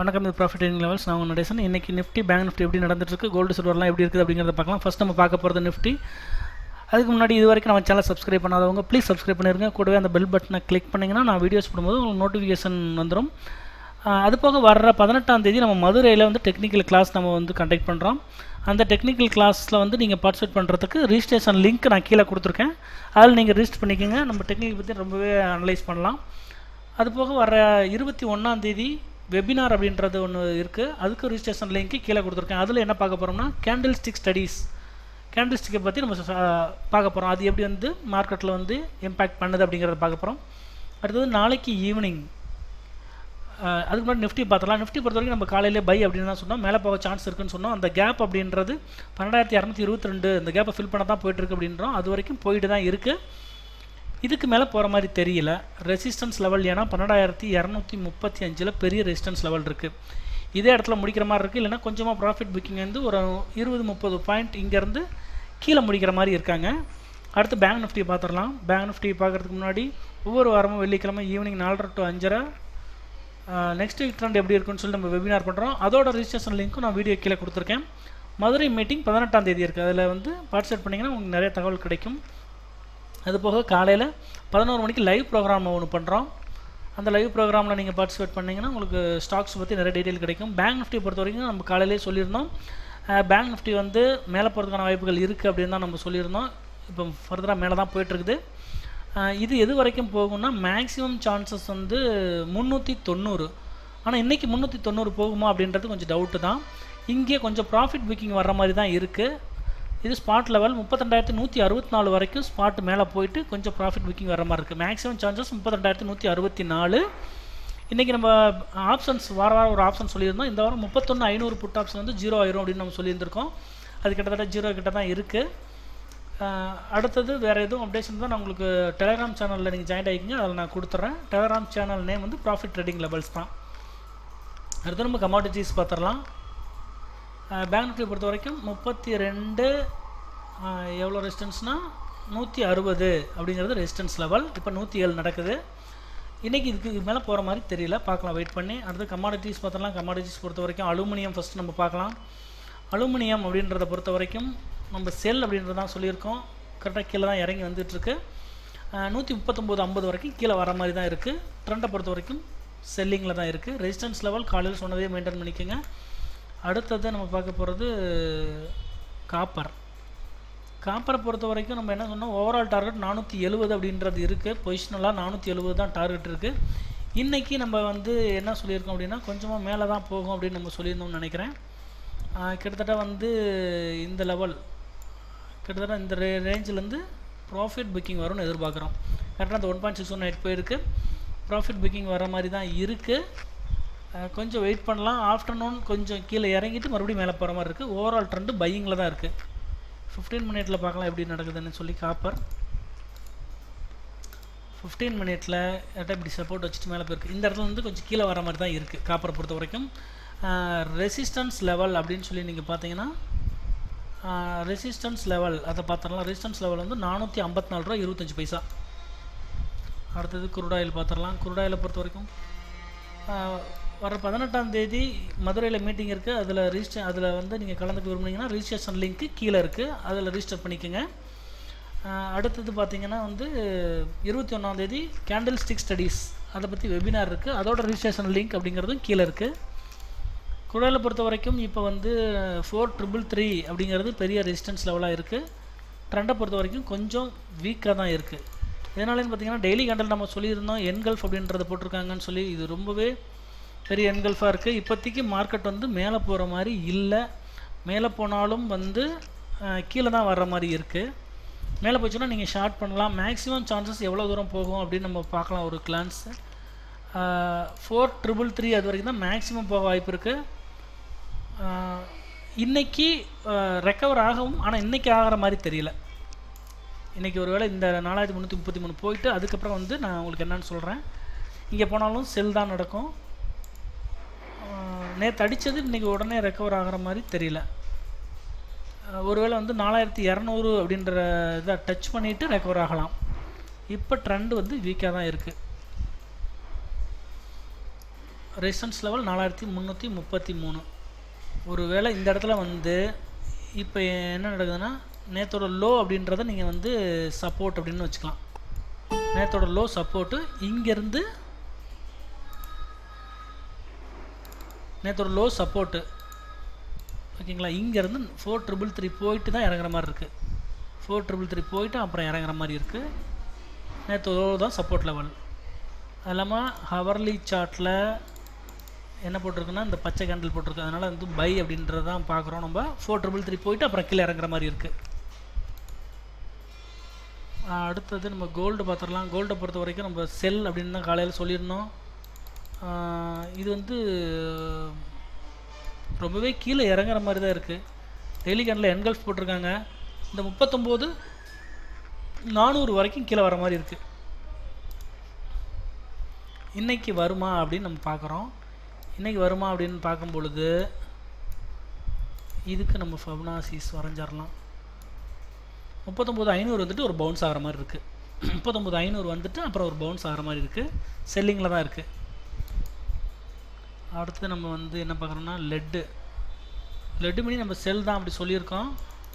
வணக்கம் இது profit trading levels நான் உங்கள் நடேசன் இன்றைக்கி நிஃப்டி பேங்க் நிஃப்டி எப்படி நடந்துட்டு இருக்கு கோல்டு சில்வர்லாம் எப்படி இருக்குது அப்படிங்கிறத பார்க்கலாம் ஃபஸ்ட் நம்ம பார்க்க போகிறது நிஃப்டி அதுக்கு முன்னாடி இது வரைக்கும் நம்ம சேனல் சப்ஸ்கிரைப் பண்ணாதவங்க ப்ளீஸ் சப்ஸ்கிரைப் பண்ணிருங்க கூடவே அந்த பெல் பட்டனை கிளிக் பண்ணிங்கன்னா நான் வீடியோஸ் போடும்போது உங்களுக்கு நோட்டிஃபிகேஷன் வந்துடும் ஆஹ் அது போக வர்ற பதினெட்டாம் தேதி நம்ம மதுரையில் வந்து டெக்னிக்கல் கிளாஸ் நம்ம வந்து கண்டக்ட் பண்ணுறோம் அந்த டெக்னிக்கல் கிளாஸில் வந்து நீங்கள் பார்ட்டிசிபேட் பண்ணுறதுக்கு ரிஜிஸ்ட்ரேஷன் லிங்க் நான் கீழே கொடுத்துருக்கேன் அதில் நீங்கள் ரிஜிஸ்டர் பண்ணிக்கோங்க நம்ம டெக்னிக்கல் பற்றி ரொம்பவே அனலைஸ் பண்ணலாம் அது போக வர இருபத்தி ஒன்றாம் தேதி வெபினார் அப்படின்றது ஒன்று இருக்குது அதுக்கு ரிஜிஸ்ட்ரேஷன் லிங்க்கு கீழே கொடுத்துருக்கேன் அதில் என்ன பார்க்க போகிறோம்னா கேண்டில் ஸ்டிக் ஸ்டடீஸ் கேண்டில் ஸ்டிக்கை பற்றி நம்ம ச- பார்க்க போகிறோம் அது எப்படி வந்து மார்க்கெட்டில் வந்து இம்பேக்ட் பண்ணுது அப்படிங்கிறத பார்க்க போகிறோம் அடுத்தது நாளைக்கு ஈவினிங் அஹ் அதுக்கு முன்னாடி நிஃப்டி பார்த்தலாம் நிஃப்டி பொறுத்த வரைக்கும் நம்ம காலையிலே பை அப்படின்னு தான் சொன்னோம் மேலே போக சான்ஸ் இருக்குன்னு சொன்னோம் அந்த கேப் அப்படின்றது பன்னெண்டாயிரத்தி இரநூத்தி இருபத்தி ரெண்டு இந்த கேப்பை ஃபில் பண்ண தான் போயிட்டு இருக்கு அப்படின்றோம் அது வரைக்கும் போயிட்டு தான் இருக்குது இதுக்கு மேலே போகிற மாதிரி தெரியல ரெசிஸ்டன்ஸ் லெவல் ஏன்னா பன்னெண்டாயிரத்தி இரநூத்தி முப்பத்தி அஞ்சில் பெரிய ரெசிஸ்டன்ஸ் லெவல் இருக்குது இதே இடத்துல முடிக்கிற மாதிரி இருக்குது இல்லைன்னா கொஞ்சமாக ப்ராஃபிட் புக்கிங் வந்து ஒரு இருபது முப்பது பாயிண்ட் இங்கேருந்து கீழே முடிக்கிற மாதிரி இருக்காங்க அடுத்து பேங்க் நிஃப்டி பார்த்துடலாம் பேங்க் நிஃப்டி பார்க்குறதுக்கு முன்னாடி ஒவ்வொரு வாரமும் வெள்ளிக்கிழமை ஈவினிங் நாலரை டு அஞ்சரை நெக்ஸ்ட் வீக் ட்ரெண்ட் எப்படி இருக்குன்னு சொல்லி நம்ம வெபினார் பண்ணுறோம் அதோட ரிஜிஸ்ட்ரேஷன் லிங்க்கும் நான் வீடியோ கீழே கொடுத்துருக்கேன் மதுரை மீட்டிங் பதினெட்டாம் தேதி இருக்குது அதில் வந்து பார்ட்டிசிபேட் பண்ணிங்கன்னா உங்களுக்கு நிறைய தகவல் கிடைக்கும் அது போக காலையில் பதினோரு மணிக்கு லைவ் ப்ரோக்ராம் ஒன்று பண்ணுறோம் அந்த லைவ் ப்ரோக்ராமில் நீங்கள் பார்ட்டிசிபேட் பண்ணிங்கன்னா உங்களுக்கு ஸ்டாக்ஸ் பற்றி நிறைய டீட்டெயில் கிடைக்கும் பேங்க் நிஃப்டி பொறுத்த வரைக்கும் நம்ம காலையிலே சொல்லியிருந்தோம் பேங்க் நிஃப்டி வந்து மேலே போகிறதுக்கான வாய்ப்புகள் இருக்குது அப்படின்னு தான் நம்ம சொல்லியிருந்தோம் இப்போ ஃபர்தராக மேலே தான் போயிட்டுருக்குது அஹ் இது எது வரைக்கும் போகும்னா மேக்ஸிமம் சான்சஸ் வந்து முந்நூற்றி தொண்ணூறு ஆனால் இன்றைக்கி முந்நூற்றி தொண்ணூறு போகுமா அப்படின்றது கொஞ்சம் டவுட்டு தான் இங்கே கொஞ்சம் ப்ராஃபிட் புக்கிங் வர்ற மாதிரி தான் இருக்குது இது ஸ்பாட் லெவல் முப்பத்திரெண்டாயிரத்தி நூற்றி அறுபத்தி நாலு வரைக்கும் ஸ்பாட் மேலே போயிட்டு கொஞ்சம் ப்ராஃபிட் புக்கிங் வர மாதிரி இருக்குது மேக்ஸிமம் சான்சஸ் முப்பத்திரெண்டாயிரத்தி நூற்றி அறுபத்தி நாலு இன்றைக்கி நம்ம ஆப்ஷன்ஸ் வார வாரம் ஒரு ஆப்ஷன் சொல்லியிருந்தோம் இந்த வாரம் முப்பத்தொன்று ஐநூறு புட் ஆப்ஷன் வந்து ஜீரோ ஆயிரும் அப்படின்னு நம்ம சொல்லியிருந்திருக்கோம் அது கிட்டத்தட்ட ஜீரோ கிட்ட தான் இருக்குது ஆஹ் அடுத்தது வேறு எதுவும் அப்டேஷன் தான் நான் உங்களுக்கு டெலகிராம் சேனலில் நீங்கள் ஜாயின் ஆகிக்கிங்க அதில் நான் கொடுத்துட்றேன் டெலகிராம் சேனல் நேம் வந்து ப்ராஃபிட் ட்ரேடிங் லெவல்ஸ் தான் அடுத்து நம்ம கமாடிட்டிஸ் பார்த்துடலாம் பேங்க் நிஃப்டி பொறுத்த வரைக்கும் முப்பத்தி ரெண்டு எவ்வளோ ரெசிஸ்டன்ஸ்னால் நூற்றி அறுபது அப்படிங்கிறது ரெசிஸ்டன்ஸ் லெவல் இப்போ நூற்றி ஏழு நடக்குது இன்றைக்கி இதுக்கு மேலே போகிற மாதிரி தெரியல பார்க்கலாம் வெயிட் பண்ணி அடுத்து கமாடிட்டிஸ் பார்த்தலாம் கமாடிட்டிஸ் பொறுத்த வரைக்கும் அலுமினியம் ஃபஸ்ட்டு நம்ம பார்க்கலாம் அலுமினியம் அப்படின்றத பொறுத்த வரைக்கும் நம்ம செல் அப்படின்றத தான் சொல்லியிருக்கோம் கரெக்டாக கீழே தான் இறங்கி வந்துட்டுருக்கு நூற்றி முப்பத்தொம்போது ஐம்பது வரைக்கும் கீழே வர மாதிரி தான் இருக்குது ட்ரெண்டை பொறுத்த வரைக்கும் செல்லிங்கில் தான் இருக்குது ரெசிஸ்டன்ஸ் லெவல் காலையில் சொன்னதே மெயின்டைன் பண்ணிக்கோங்க அடுத்தது நம்ம பார்க்க போகிறது காப்பர் காப்பரை பொறுத்த வரைக்கும் நம்ம என்ன சொன்னோம் ஓவரால் டார்கெட் நானூற்றி எழுபது அப்படின்றது இருக்குது பொசிஷனலாக நானூற்றி எழுபது தான் டார்கெட் இருக்குது இன்றைக்கி நம்ம வந்து என்ன சொல்லியிருக்கோம் அப்படின்னா கொஞ்சமாக மேலே தான் போகும் அப்படின்னு நம்ம சொல்லியிருந்தோம்னு நினைக்கிறேன் ஆஹ் கிட்டத்தட்ட வந்து இந்த லெவல் கிட்டத்தட்ட இந்த ரே ரேஞ்சிலேருந்து ப்ராஃபிட் புக்கிங் வரும்னு எதிர்பார்க்குறோம் கரெக்டாக அந்த one point six one eight போயிருக்கு ப்ராஃபிட் புக்கிங் வர மாதிரி தான் இருக்குது கொஞ்சம் வெயிட் பண்ணலாம் ஆஃப்டர்நூன் கொஞ்சம் கீழே இறங்கிட்டு மறுபடியும் மேலே போகிற மாதிரி இருக்குது ஓவரால் ட்ரெண்டு பையிங்கில் தான் இருக்குது ஃபிஃப்டீன் மினிட்ல பார்க்கலாம் எப்படி நடக்குதுன்னு சொல்லி காப்பர் ஃபிஃப்டீன் மினிட்ல கரெக்டாக இப்படி சப்போர்ட் வச்சுட்டு மேலே போயிருக்கு இந்த இடத்துல வந்து கொஞ்சம் கீழே வர மாதிரி தான் இருக்குது காப்பரை பொறுத்த வரைக்கும் ரெசிஸ்டன்ஸ் லெவல் அப்படின்னு சொல்லி நீங்கள் பார்த்தீங்கன்னா ரெசிஸ்டன்ஸ் லெவல் அதை பார்த்துடலாம் ரெசிஸ்டன்ஸ் லெவல் வந்து நானூற்றி ஐம்பத்தி நாலு ரூபா இருபத்தஞ்சி பைசா அடுத்தது குருடாயில் பார்த்துடலாம் குருடாயிலை பொறுத்த வரைக்கும் ஆஹ் வர பதினெட்டாம் தேதி மதுரையில் மீட்டிங் இருக்குது அதில் ரிஜிஸ்டர் அதில் வந்து நீங்கள் கலந்துக்க விரும்புனீங்கன்னா ரிஜிஸ்ட்ரேஷன் லிங்க்கு கீழே இருக்குது அதில் ரிஜிஸ்டர் பண்ணிக்கோங்க ஆஹ் அடுத்தது பார்த்தீங்கன்னா வந்து இருபத்தி ஒன்றாந்தேதி கேண்டில் ஸ்டிக் ஸ்டடீஸ் அதை பற்றி வெபினார் இருக்குது அதோட ரிஜிஸ்ட்ரேஷன் லிங்க் அப்படிங்கிறதும் கீழே இருக்குது குடாலை பொறுத்த வரைக்கும் இப்போ வந்து ஃபோர் ட்ரிபிள் த்ரீ அப்படிங்கிறது பெரிய ரெசிஸ்டன்ஸ் லெவலாக இருக்குது ட்ரெண்டை பொறுத்த வரைக்கும் கொஞ்சம் வீக்காக தான் இருக்குது இதனாலேன்னு பார்த்தீங்கன்னா டெய்லி கேண்டல் நம்ம சொல்லியிருந்தோம் என்கல்ஃப் அப்படின்றத போட்டிருக்காங்கன்னு சொல்லி இது ரொம்பவே பெரிய என்கல்ஃபாக இருக்குது இப்போதைக்கு மார்க்கெட் வந்து மேலே போகிற மாதிரி இல்லை மேலே போனாலும் வந்து அஹ், கீழே தான் வர்ற மாதிரி இருக்குது மேலே போச்சுன்னா நீங்கள் ஷார்ட் பண்ணலாம் மேக்ஸிமம் சான்சஸ் எவ்வளோ தூரம் போகும் அப்படின்னு நம்ம பார்க்கலாம் ஒரு கிளான்ஸ் ஃபோர் ட்ரிபிள் த்ரீ அது வரைக்கும் தான் மேக்ஸிமம் போக வாய்ப்பு இருக்குது இன்னைக்கு ரெக்கவர் ஆகவும் ஆனால் இன்னைக்கு ஆகிற மாதிரி தெரியல இன்றைக்கி ஒருவேளை இந்த நாலாயிரத்தி முந்நூற்றி முப்பத்தி மூணு போயிட்டு அதுக்கப்புறம் வந்து நான் உங்களுக்கு என்னன்னு சொல்கிறேன் இங்கே போனாலும் செல் தான் நடக்கும் நேற்று அடித்தது இன்றைக்கி உடனே ரெக்கவர் ஆகிற மாதிரி தெரியல அஹ் ஒருவேளை வந்து நாலாயிரத்தி இரநூறு அப்படின்ற இதை டச் பண்ணிவிட்டு ரெக்கவர் ஆகலாம் இப்போ ட்ரெண்ட் வந்து வீக்காக தான் இருக்குது ரெசிஸ்டன்ஸ் லெவல் நாலாயிரத்தி முந்நூற்றி முப்பத்தி மூணு ஒருவேளை இந்த இடத்துல வந்து இப்போ என்ன நடக்குதுன்னா நேத்தோட லோ அப்படின்றத நீங்கள் வந்து சப்போர்ட் அப்படின்னு வச்சுக்கலாம் நேத்தோட லோ சப்போர்ட்டு இங்கேருந்து நேத்தோட லோ சப்போர்ட்டு ஓகேங்களா இங்கேருந்து ஃபோர் ட்ரிபிள் த்ரீ போயிட்டு தான் இறங்குற மாதிரி இருக்குது ஃபோர் ட்ரிபிள் த்ரீ போயிட்டு அப்புறம் இறங்குற மாதிரி இருக்குது நேற்று லோ தான் சப்போர்ட் லெவல் அது இல்லாமல் ஹவர்லி சார்ட்டில் என்ன போட்டிருக்குன்னா இந்த பச்சை கேண்டில் போட்டிருக்கு அதனால் வந்து பை அப்படின்றது தான் பார்க்குறோம் நம்ம ஃபோர் ட்ரிபிள் த்ரீ போயிட்டு அப்புறம் கீழே இறங்குற மாதிரி இருக்குது அடுத்தது நம்ம கோல்டு பார்த்துடலாம் கோல்டை பொறுத்த வரைக்கும் நம்ம செல் அப்படின்னு தான் காலையில் சொல்லியிருந்தோம் ஆஹ் இது வந்து ரொம்பவே கீழே இறங்குற மாதிரி தான் இருக்குது டெய்லி கேண்டில் என்கல்ஃப் போட்டிருக்காங்க இந்த முப்பத்தொம்போது நானூறு வரைக்கும் கீழே வர மாதிரி இருக்குது இன்னைக்கு வருமா அப்படின்னு நம்ம பார்க்குறோம் இன்னைக்கு வருமா அப்படின்னு பார்க்கும் பொழுது இதுக்கு நம்ம ஃபப்னாசிஸ் வரைஞ்சிடலாம் முப்பத்தொம்போது ஐநூறு வந்துட்டு ஒரு பவுன்ஸ் ஆகிற மாதிரி இருக்குது முப்பத்தொம்போது ஐநூறு வந்துட்டு அப்புறம் ஒரு பவுன்ஸ் ஆகிற மாதிரி இருக்குது செல்லிங்கில் தான் இருக்குது அடுத்து நம்ம வந்து என்ன பார்க்குறோம்னா லெட்டு லெட்டு மணி நம்ம செல் தான் அப்படி சொல்லியிருக்கோம்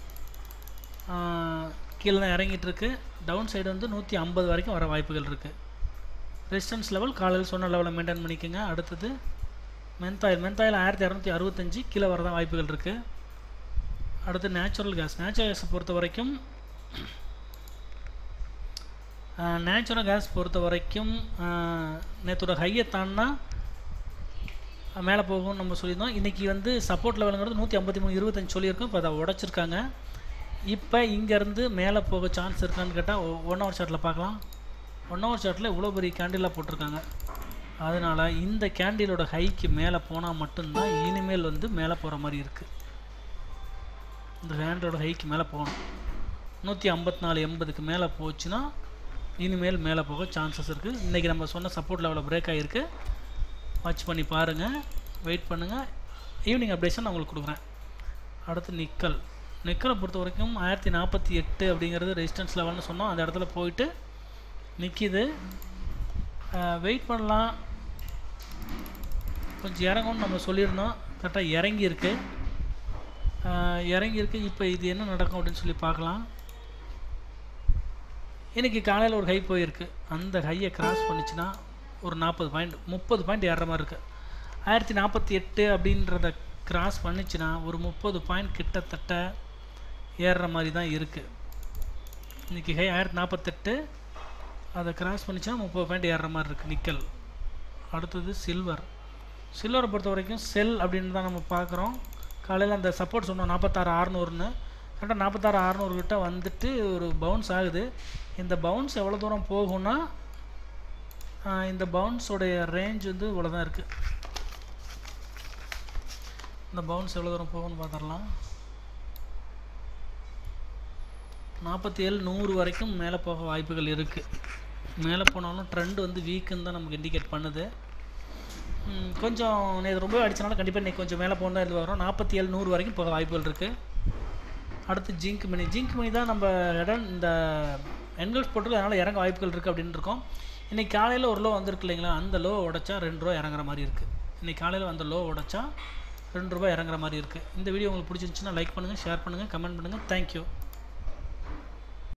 ஆஹ் கீழே தான் இறங்கிட்டு இருக்கு டவுன் சைடு வந்து நூற்றி ஐம்பது வரைக்கும் வர வாய்ப்புகள் இருக்குது ரெசிஸ்டன்ஸ் லெவல் காலையில் சொன்ன லெவலில் மெயின்டைன் பண்ணிக்கோங்க அடுத்தது மென்தாயில் மென்தாயில் ஆயிரத்தி இரநூத்தி அறுபத்தஞ்சு கீழே வரதான் வாய்ப்புகள் இருக்குது அடுத்து நேச்சுரல் கேஸ் நேச்சுரல் கேஸை பொறுத்த வரைக்கும் நேச்சுரல் கேஸ் பொறுத்த வரைக்கும் நேற்றோட ஹையை தாண்டினா மேலே போகும்னு நம்ம சொல்லியிருந்தோம் இன்றைக்கி வந்து சப்போர்ட் லெவலுங்கிறது நூற்றி ஐம்பத்தி மூணு இருபத்தஞ்சு சொல்லியிருக்கோம் இப்போ அதை உடச்சிருக்காங்க இப்போ இங்கேருந்து மேலே போக சான்ஸ் இருக்கான்னு கேட்டால் ஒன் ஹவர் சார்ட்டில் பார்க்கலாம் ஒன் ஹவர் சார்ட்டில் இவ்வளோ பெரிய கேண்டிலாக போட்டிருக்காங்க அதனால் இந்த கேண்டிலோட ஹைக்கு மேலே போனால் மட்டும்தான் இனிமேல் வந்து மேலே போகிற மாதிரி இருக்குது இந்த கேண்டலோட ஹைக்கு மேலே போகணும் நூற்றி ஐம்பத்தி நாலு எண்பதுக்கு மேலே போச்சுன்னா இனிமேல் மேலே போக சான்சஸ் இருக்குது இன்றைக்கி நம்ம சொன்ன சப்போர்ட் லெவலில் பிரேக் ஆகிருக்கு வாட்ச் பண்ணி பாருங்கள் வெயிட் பண்ணுங்கள் ஈவினிங் அப்டேஷன் நான் உங்களுக்கு கொடுக்குறேன் அடுத்து நிக்கல் நிக்கலை பொறுத்த வரைக்கும் ஆயிரத்தி நாற்பத்தி எட்டு அப்படிங்கிறது ரெசிஸ்டன்ஸ் லெவல்னு சொன்னோம் அந்த இடத்துல போயிட்டு நிற்கிது வெயிட் பண்ணலாம் கொஞ்சம் இறங்கும்னு நம்ம சொல்லியிருந்தோம் கரெக்டாக இறங்கியிருக்கு ஆஹ் இறங்கியிருக்கு இப்போ இது என்ன நடக்கும் அப்படின்னு சொல்லி பார்க்கலாம் இன்றைக்கி காலையில் ஒரு ஹை போயிருக்கு அந்த ஹையை கிராஸ் பண்ணிச்சுன்னா ஒரு நாற்பது பாயிண்ட் முப்பது பாயிண்ட் ஏறுற மாதிரி இருக்குது ஆயிரத்தி நாற்பத்தி எட்டு அப்படின்றத கிராஸ் பண்ணிச்சுன்னா ஒரு முப்பது பாயிண்ட் கிட்டத்தட்ட ஏறுற மாதிரி தான் இருக்குது இன்றைக்கி ஹை ஆயிரத்தி நாற்பத்தெட்டு அதை கிராஸ் பண்ணிச்சுன்னா முப்பது பாயிண்ட் ஏறுற மாதிரி இருக்குது நிக்கல் அடுத்தது சில்வர் சில்வரை பொறுத்த வரைக்கும் செல் அப்படின்னு தான் நம்ம பார்க்குறோம் காலையில் அந்த சப்போர்ட் சொன்னோம் நாற்பத்தாறு அறநூறுன்னு கரெக்டாக நாற்பத்தாறு அறநூறு கிட்ட வந்துட்டு ஒரு பவுன்ஸ் ஆகுது இந்த பவுன்ஸ் எவ்வளோ தூரம் போகும்னா ஆஹ் இந்த பவுன்ஸோடைய ரேஞ்ச் வந்து இவ்வளோ தான் இருக்குது இந்த பவுன்ஸ் எவ்வளோ தூரம் போகும்னு பார்த்துடலாம் நாற்பத்தி ஏழு நூறு வரைக்கும் மேலே போக வாய்ப்புகள் இருக்குது மேலே போனாலும் ட்ரெண்ட் வந்து வீக்குன்னு தான் நமக்கு இண்டிகேட் பண்ணுது ம், கொஞ்சம் நேற்று ரொம்ப அடிச்சனால கண்டிப்பாக இன்றைக்கி கொஞ்சம் மேலே போனால் இது வரும் நாற்பத்தி ஏழு நூறு வரைக்கும் போக வாய்ப்புகள் இருக்குது அடுத்து ஜிங்க் மணி ஜிங்க் மணி தான் நம்ம இடம் இந்த என்கல்ஸ் போட்டு அதனால் இறங்க வாய்ப்புகள் இருக்குது அப்படின்னு இருக்கோம் இன்றைக்கி காலையில் ஒரு லோ வந்திருக்கு இல்லைங்களா அந்த லோ உடைச்சா ரெண்டு ரூபா இறங்குற மாதிரி இருக்குது இன்றைக்கி காலையில் அந்த லோ உடைச்சா ரெண்டு ரூபா இறங்குற மாதிரி இருக்குது இந்த வீடியோ உங்களுக்கு பிடிச்சிருந்துச்சுன்னா லைக் பண்ணுங்கள் ஷேர் பண்ணுங்கள் கமெண்ட் பண்ணுங்கள் தேங்க்யூ